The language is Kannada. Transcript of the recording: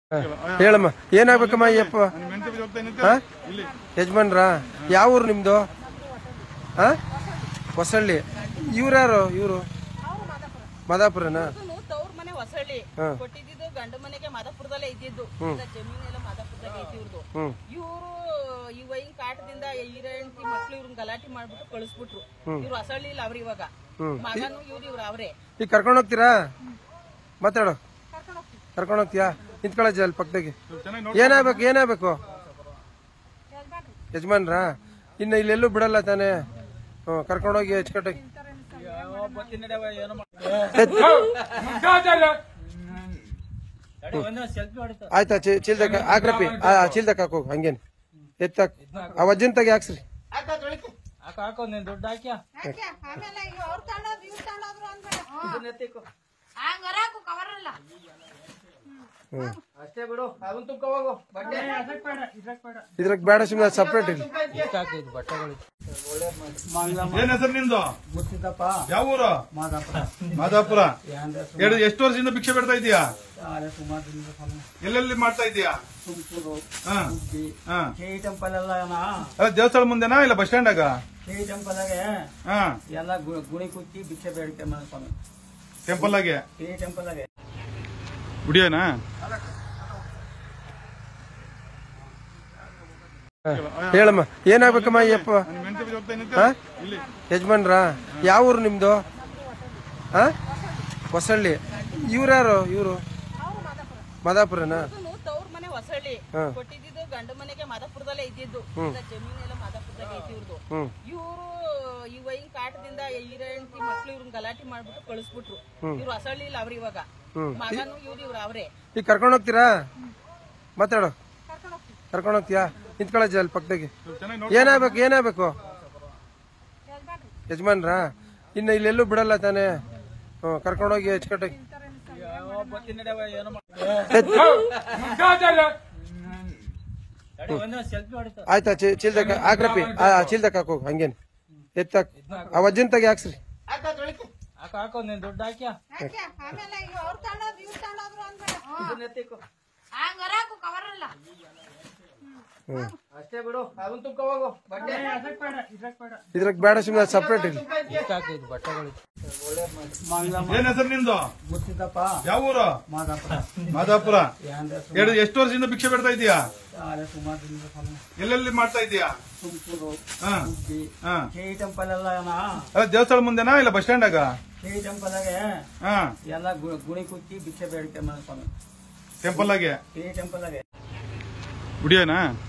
ಹೇಳಮ್ಮ ಏನಾಗ್ಬೇಕಮ್ಮ ಅಯ್ಯಪ್ಪ ಹಾ? ಯಜಮಾನ್ರಾ ಯಾವ ಊರು ನಿಮ್ದು ಹಾ ಹೊಸಳ್ಳಿ ಇವ್ರ್ಯಾರು ಇವರು ಮಾದಾಪುರನಾ ಇವ್ನು ತವ್ರ ಮನೆ ಹೊಸಳ್ಳಿ ಹಾ. ಕೊಟ್ಟಿದ್ದು ಗಂಡ ಮನೆಗೆ ಮಾದಾಪುರದಲ್ಲೇ ಇದ್ದಿದ್ದು ಈಗ ಜಮೀನೆಲ್ಲ ಮಾದಾಪುರದಾಗ ಐತಿ ಇವ್ರದ್ದು ಹ್ಮ್ ಇವರು ಈ ವೈನ್ ಕಾಟದಿಂದ ಹಿರೇಂಟಿ ಮಕ್ಳು ಇವ್ರನ್ನ ಗಲಾಟೆ ಮಾಡ್ಬಿಟ್ಟು ಕಳಿಸ್ಬಿಟ್ರು ಇವ್ರು ಹೊಸಳ್ಳಿ ಇಲ್ಲ ಅವ್ರ ಇವಾಗ ಹ್ಮ್. ಮಗನು ಇವ್ರು ಇವ್ರು ಅವ್ರೆ ಈಗ ಕರ್ಕೊಂಡು ಹೋಗ್ತೀರಾ ಮಾತಾಡು ಕರ್ಕೊಂಡು ಹೋಗ್ತೀಯಾ ನಿಂತ್ಕೊಳ್ಳೋಜಿ ಅಲ್ಲಿ ಪಕ್ಕದಾಗೆ ಏನಾಗ್ಬೇಕು ಏನಾಗ್ಬೇಕು ಯಜಮಾನ್ರಾ ಇನ್ನು ಇಲ್ಲೆಲ್ಲೂ ಬಿಡಲ್ಲ ತಾನೇ ಹ್ಞೂ ಕರ್ಕೊಂಡೋಗಿ ಹೆಚ್ಚುಕಟ್ಟಾಗಿ ಆಯ್ತಾ ಚಿ- ಚೀಲ್ದಾಗ ಹಾಕ್ರಪ್ಪಿ ಆ ಚೀಲ್ದಾಗ ಹಾಕೋ ಹಂಗೇನು ಎತ್ತಾಕ್ ಆ ವಜ್ಜನ್ ತೆಗಿ ಹಾಕ್ಸ್ರಿ ಹಾಕೋ ನೀನ್ ದುಡ್ಡು ಹಾಕ್ಯಾ ಆಮೇಲೆ ಅವ್ರು ತಗೊಂಡೋದ್ರು ಇವ್ರು ತಗೊಂಡೋದ್ರು ಅಂದ್ಬೇಡ ಹಂಗಾರ ಕವರಲ್ಲ ಅಷ್ಟೇ ಬಿಡು ಅದನ್ನ ತುಕ್ಕ ಹೋಗು ಬಟ್ಟೆ ಇದ್ರಾಗ ಬೇಡ ಸುಮ್ಮನೆ ಸಪ್ರೇಟ್ ಇಲ್ಲಿ ಹಾಕಿದ್ ಬಟ್ಟೆಗಳು ಏನ್ ಹೆಸರು ನಿಂದು ಮುಚ್ಚಿದಪ್ಪ ಯಾವ ಊರು ಮಾದಾಪುರ ಮಾದಾಪುರ ಯಾಂದ್ರೆ ಎರಡು ಎಷ್ಟು ವರ್ಷದಿಂದ ಭಿಕ್ಷೆ ಬಿಡ್ತಾ ಇದೀಯಾ ಸುಮಾರು ಸುಮಾರು ದಿನದ ಕಾಲ. ಎಲ್ಲೆಲ್ಲಿ ಮಾಡ್ತಾ ಇದೀಯಾ ತುಮಕೂರು ಹಾ ಹುಬ್ಬಿ ಹಾ ಕೆ ಟೆಂಪಲ್ ಎಲ್ಲ ಏನ ಅಲ್ಲ ದೇವಸ್ಥಳ ಮುಂದೆನಾ ಇಲ್ಲ ಬಸ್ ಸ್ಟ್ಯಾಂಡಾಗ ಕೆ ಟೆಂಪಲ್ಗೆ ಹಾ ಎಲ್ಲ ಗು- ಗುಣಿ ಕುತ್ತಿ ಭಿಕ್ಷೆ ಬೇಡಿಕೆ ಮಾಡಿ ಸ್ವಾಮಿ ಟೆಂಪಲ್ ಆಗಿ ಕೆ ಟೆಂಪಲ್ಗೆ ಗುಡಿಯೋನಾ ಹೇಳಮ್ಮ ಏನಾಗ್ಬೇಕಮ್ಮ ಅಯ್ಯಪ್ಪ ಹಾ ಯಜಮಾನ್ರಾ ಯಾವ ಊರು ನಿಮ್ದು ಹಾ ಹೊಸಳ್ಳಿ ಇವ್ರ್ಯಾರು ಇವರು ಮಾದಾಪುರನಾ ಇವ್ನು ತವ್ರ ಮನೆ ಹೊಸಳ್ಳಿ ಹಾ. ಕೊಟ್ಟಿದ್ದು ಗಂಡ ಮನೆಗೆ ಮಾದಾಪುರದಲ್ಲೇ ಇದ್ದಿದ್ದು ಈಗ ಜಮೀನೆಲ್ಲ ಮಾದಾಪುರದಾಗ ಐತಿ ಇವ್ರದ್ದು ಹ್ಮ್ ಇವರು ಈ ವೈನ್ ಕಾಟದಿಂದ ಹಿರೇಂಟಿ ಮಕ್ಳು ಇವ್ರನ್ನ ಗಲಾಟೆ ಮಾಡ್ಬಿಟ್ಟು ಕಳಿಸ್ಬಿಟ್ರು ಇವ್ರು ಹೊಸಳ್ಳಿ ಇಲ್ಲ ಅವ್ರ ಇವಾಗ ಹ್ಮ್. ಮಗನು ಇವ್ರು ಇವ್ರು ಅವ್ರೆ ಈಗ ಕರ್ಕೊಂಡು ಹೋಗ್ತೀರಾ ಮಾತಾಡು ಕರ್ಕೊಂಡು ಹೋಗ್ತೀಯಾ ನಿಂತ್ಕೊಳ್ಳೋಜಿ ಅಲ್ಲಿ ಪಕ್ಕದಾಗೆ ಏನಾಗ್ಬೇಕು ಏನಾಗ್ಬೇಕು ಯಜಮಾನ್ರಾ ಇನ್ನು ಇಲ್ಲೆಲ್ಲೂ ಬಿಡಲ್ಲ ತಾನೇ ಹ್ಞೂ ಕರ್ಕೊಂಡೋಗಿ ಹೆಚ್ಚುಕಟ್ಟಾಗಿ ಸೆಲ್ಫಿ ಹೊಡಿತ ಆಯ್ತಾ ಚಿ- ಚೀಲ್ದಾಗ ಹಾಕ್ರಪ್ಪಿ ಆ ಚೀಲ್ದಾಗ ಹಾಕೋ ಹಂಗೇನು ಎತ್ತಾಕ್ ಆ ವಜ್ಜನ್ ತೆಗಿ ಹಾಕ್ಸ್ರಿ ಹಾಕ ಹಾಕೋ ನೀನ್ ದುಡ್ಡು ಹಾಕ್ಯಾ ಯಾಕೆ ಆಮೇಲೆ ಅವ್ರು ತಗೊಂಡೋದ್ರು ಇವ್ರು ತಗೊಂಡೋದ್ರು ಅಂದ್ಬೇಡ ಇದನ್ನ ಎತ್ತಿಕೋ ಹಂಗಾರ ಕವರಲ್ಲ ಅಷ್ಟೇ ಬಿಡು ಅದನ್ನ ತುಕ್ಕ ಹೋಗು ಬಟ್ಟೆ ಇದ್ರಾಗ ಬೇಡ ಸುಮ್ಮನೆ ಸಪ್ರೇಟ್ ಇಲ್ಲಿ ಹಾಕಿದ್ ಬಟ್ಟೆಗಳು ಏನ್ ಹೆಸರು ನಿಂದು ಮುಚ್ಚಿದಪ್ಪ ಯಾವ ಊರು ಮಾದಾಪುರ ಮಾದಾಪುರ ಯಾಂದ್ರೆ ಎರಡು ಎಷ್ಟು ವರ್ಷದಿಂದ ಭಿಕ್ಷೆ ಬಿಡ್ತಾ ಇದೀಯಾ ಸುಮಾರು ದಿನದ ಕಾಲ. ಎಲ್ಲೆಲ್ಲಿ ಮಾಡ್ತಾ ಇದೀಯಾ ತುಮಕೂರು ಹಾ ಹುಬ್ಬಿ ಹಾ ಕೆ ಟೆಂಪಲ್ ಎಲ್ಲ ಏನ ಅಲ್ಲ ದೇವಸ್ಥಳ ಮುಂದೆನಾ ಇಲ್ಲ ಬಸ್ ಸ್ಟ್ಯಾಂಡಾಗ ಕೆ ಟೆಂಪಲ್ಗೆ ಹಾ ಎಲ್ಲ ಗು- ಗುಣಿ ಕುತ್ತಿ ಭಿಕ್ಷೆ ಬೇಡಿಕೆ ಮಾಡಿ ಸ್ವಾಮಿ ಟೆಂಪಲ್ ಆಗಿ ಕೆ ಟೆಂಪಲ್ಗೆ ಗುಡಿಯೋನಾ